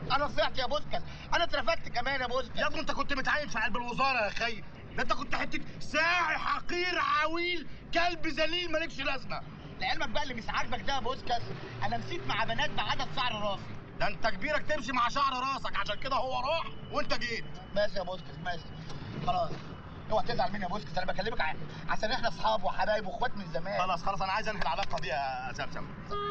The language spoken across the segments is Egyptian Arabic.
انا صيعت يا بوسكس انا اترفدت كمان يا بوسكس يا ابني انت كنت متعين في قلب الوزاره يا خي ده انت كنت حته ساعي حقير عويل كلب ذليل مالكش لازمه لعلمك بقى اللي مش عاجبك ده يا بوسكس انا مشيت مع بنات بعدد شعر راسي ده انت كبيرك تمشي مع شعر راسك عشان كده هو راح وانت جيت ماشي يا بوسكس ماشي خلاص اوعى تزعل مني يا بوسكس انا بكلمك ع- عشان احنا اصحاب وحبايب واخوات من زمان خلاص خلاص انا عايز انهي العلاقه دي يا زمزم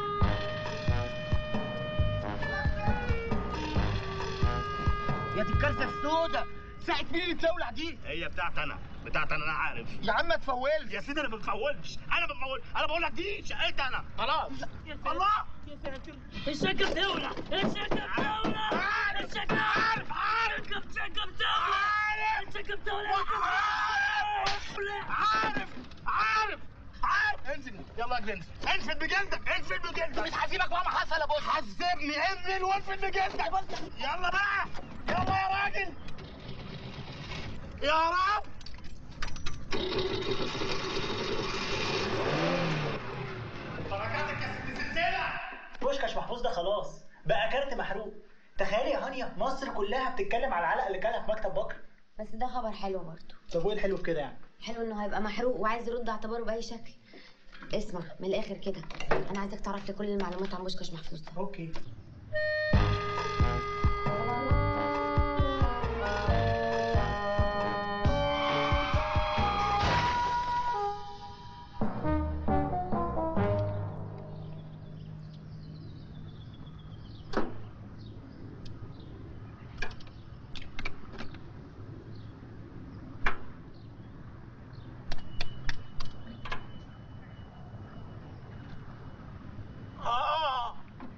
يا دي الكارثه السوداء ساعة مين اللي تولع دي؟ هي بتاعت انا بتاعت انا انا عارف يا عم ما تفولش يا سيدي انا ما بفولش انا ما بفول انا بقول لك دي شقتي انا خلاص الله الشقة بتولع الشقة بتولع الشقة عارف عارف الشقة بتولع الشقة بتولع عارف عارف عارف انزل يلا اجري انزل انفد بجلدك انفد بجلدك مش هسيبك مهما حصل يا بوسكس حذبني انزل وانفد بجلدك يلا بقى يلا يا راجل يا رب بركاتك يا ست سلسله بوشكاش محفوظ ده خلاص بقى كارت محروق تخيلي يا هانيا مصر كلها بتتكلم على العلقه اللي كانها في مكتب بكر بس ده خبر حلو برضه طب وايه الحلو في كده يعني حلو انه هيبقى محروق وعايز يرد اعتباره باي شكل اسمع من الاخر كده انا عايزك تعرف لي كل المعلومات عن بوشكاش محفوظ ده اوكي آه.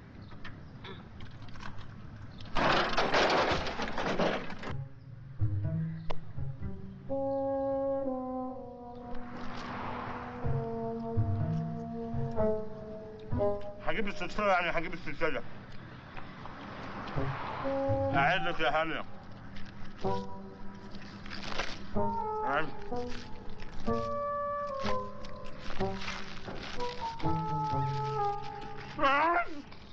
هجيب السلسلة يعني هجيب السلسلة أعد لك يا هانية أعد. أعد.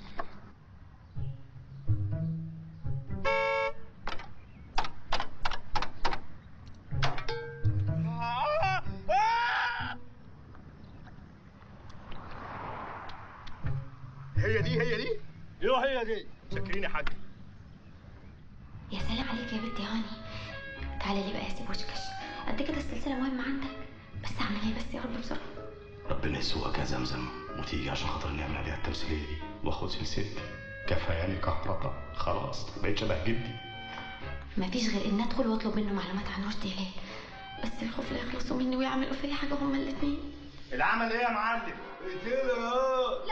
آه. آه. هي دي هي دي ايوه هي دي شاكرين يا حاج يا سلام عليك يا بنت يا هاني تعالى لي بقى يا سي بوشكاش قد كده السلسله مهمه عندك بس اعمل ايه بس يا رب بسرعه ربنا يسوقك يا زمزم وتيجي عشان خاطر نعمل عليها التمثيليه دي واخد سلسلتي كفاياني كهربا خلاص بقيت شبه جدي مفيش غير ان ادخل واطلب منه معلومات عن رشدي هلال بس الخوف لا يخلصوا مني ويعملوا فيا حاجه هما الاتنين العمل ايه يا معلم؟ كده اهو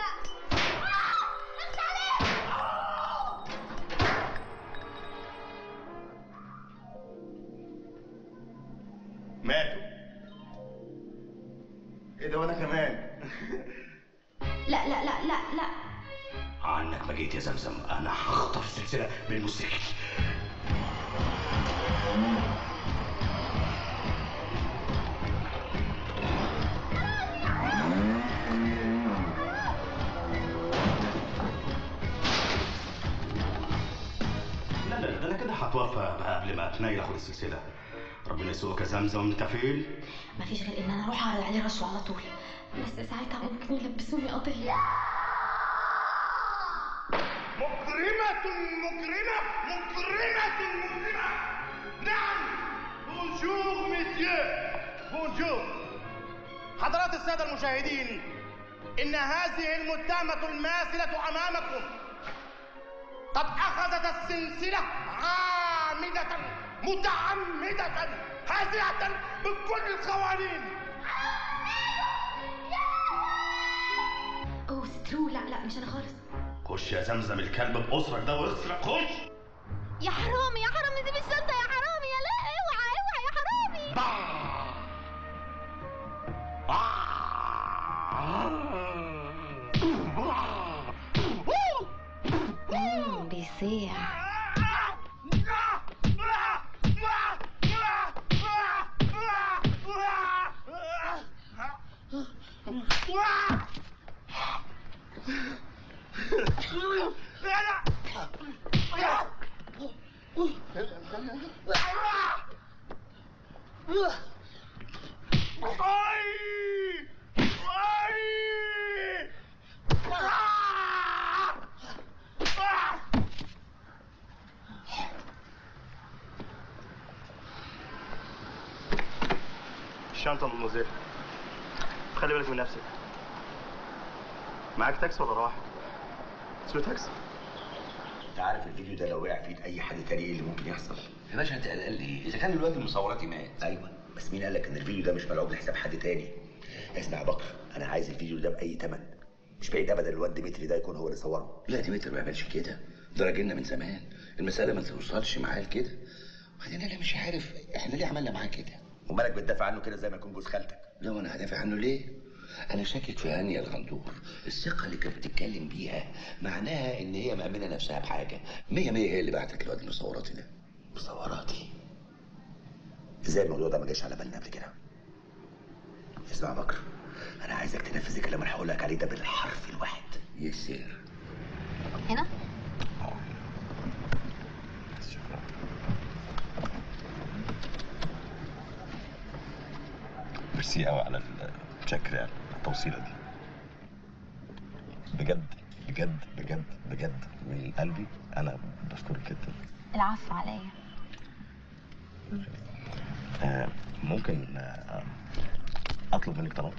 ماتوا ايه ده وانا كمان لا لا لا لا لا عنك ما جيت يا زمزم انا هخطف سلسله من الموسيقى لا لا ده انا كده هتوفى بقى قبل ما اتنيل اخد السلسله ربنا يسوقك يا زمزم انت فين؟ مفيش غير ان انا اروح اعرض عليه رشوه على طول بس ساعتها ممكن يلبسوني قضيه مكرمة مكرمة مكرمة مكرمة نعم بونجور مسيو بونجور حضرات السادة المشاهدين إن هذه المتهمة الماثلة أمامكم قد أخذت السلسلة عامدة متعمدة هازئة بكل القوانين اوه سترو لا لا مش انا خالص خش يا زمزم الكلب بأسرك ده واسرق خش يا حرامي يا حرامي سيب الشنطه يا حرامي يا لا اوعى اوعى يا حرامي مم، بيصيع لا الشنطة مدموزيل خلي بالك من نفسك معاك تاكسي ولا راح؟ اسمه تاكسي انت عارف الفيديو ده لو وقع في ايد اي حد تاني ايه اللي ممكن يحصل؟ يا باشا انت قلقان ليه؟ اذا كان الواد المصوراتي مات ايوه بس مين قال لك ان الفيديو ده مش ملعوب لحساب حد تاني؟ اسمع يا بكر انا عايز الفيديو ده باي ثمن مش بعيد ابدا الواد ديمتري ده يكون هو اللي صوره لا ديمتر ما يعملش كده ده راجلنا من زمان المسألة ما توصلش معاه لكده وبعدين انا مش عارف احنا ليه عملنا معاه كده ومالك بتدافع عنه كده زي ما يكون جوز خالتك لا وانا هدافع عنه ليه؟ انا شاكك في هانية الغندور الثقة اللي كانت بتتكلم بيها معناها ان هي مأمنة نفسها بحاجة مية مية هي اللي بعتت الواد المصوراتي ده مصوراتي ازاي الموضوع ده ما جاش على بالنا قبل كده؟ اسمع يا بكر انا عايزك تنفذ الكلام اللي هقول لك عليه ده بالحرف الواحد يسير هنا ميرسي قوي على الشكر يعني التوصيلة دي بجد بجد بجد بجد من قلبي انا بشكرك جدا العفو عليا آه ممكن آه اطلب منك طلب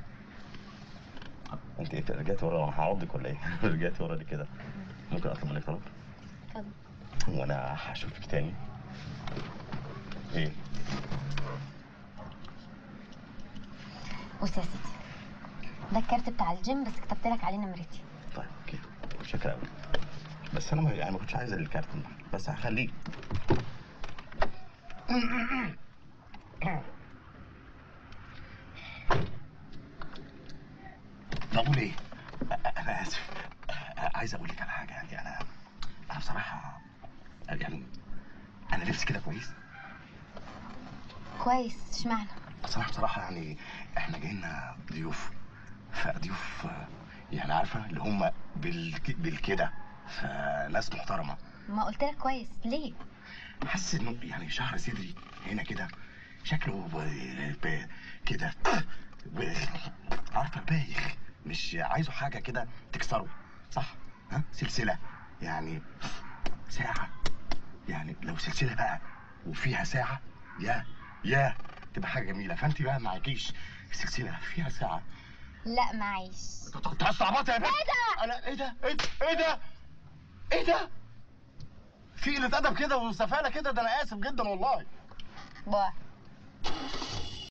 انت ايه رجعتي ورا انا هعضك ولا ايه رجعتي ورا ليه كده ممكن اطلب منك طلب اتفضل وانا هشوفك تاني ايه بص يا سيدي ده الكارت بتاع الجيم بس كتبت لك عليه نمرتي طيب اوكي شكرا قوي بس انا ما يعني ما كنتش عايز الكارت ده بس هخليه بقول ايه أ- انا اسف أ- عايز اقول لك على حاجه يعني انا انا بصراحه يعني انا لبسي كده كويس كويس اشمعنى بصراحه بصراحه يعني احنا جايين ضيوف فضيوف آه، يعني عارفه اللي هم بالك... بالكده فناس محترمه ما قلت لك كويس ليه حاسس انه يعني شعر صدري هنا كده شكله ب- ب- كده ب- عارفه بايخ مش عايزه حاجه كده تكسره صح ها سلسله يعني ساعه يعني لو سلسله بقى وفيها ساعه يا يا تبقى حاجه جميله فانت بقى معكيش سلسله فيها ساعه لا معيش انت استعبطت يا بنت ايه ده انا ايه ده ايه ده ايه ده ايه ده في قله ادب كده وسفاله كده ده انا اسف جدا والله باي